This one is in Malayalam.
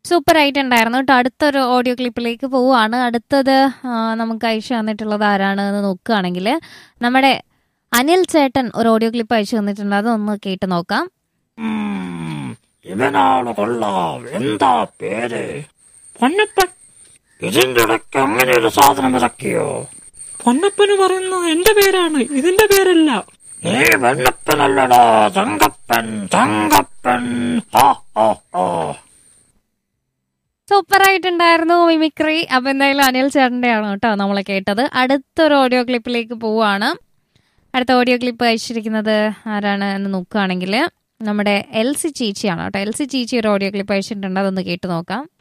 സൂപ്പർ ആയിട്ടുണ്ടായിരുന്നു കേട്ടോ അടുത്തൊരു ഓഡിയോ ക്ലിപ്പിലേക്ക് പോവുകയാണ് അടുത്തത് ആ, നമുക്ക് അയച്ചു തന്നിട്ടുള്ളത് ആരാണ് എന്ന് നോക്കുകയാണെങ്കിൽ നമ്മുടെ അനിൽ ചേട്ടൻ ഒരു ഓഡിയോ ക്ലിപ്പ് അയച്ചു തന്നിട്ടുണ്ട് അതൊന്ന് കേട്ട് നോക്കാം ഉം, ഇവനാണ് കൊള്ളാം എന്താ പേര് പൊന്നപ്പൻ ഇതിന്റെ ഇടയ്ക്ക് അങ്ങനെ ഒരു സാധനം ഇറക്കിയോ പൊന്നപ്പന് പറയുന്നത് എന്റെ പേരാണ് ഇതിന്റെ പേരല്ല നീ വെണ്ണപ്പനല്ലടാ തങ്കപ്പൻ തങ്കപ്പൻ ആ ആ ആ സൂപ്പർ ആയിട്ടുണ്ടായിരുന്നു മിമിക്രി അപ്പൊ എന്തായാലും അനിൽ ചേട്ടന്റെ ആണ് കേട്ടോ നമ്മൾ കേട്ടത് അടുത്തൊരു ഓഡിയോ ക്ലിപ്പിലേക്ക് പോവാണ് അടുത്ത ഓഡിയോ ക്ലിപ്പ് അയച്ചിരിക്കുന്നത് ആരാണ് എന്ന് നോക്കുകയാണെങ്കിൽ നമ്മുടെ എൽ സി ചീച്ചിയാണ് കേട്ടോ എൽ സി ചീച്ചി ഒരു ഓഡിയോ ക്ലിപ്പ് അയച്ചിട്ടുണ്ട് അതൊന്ന് കേട്ട് നോക്കാം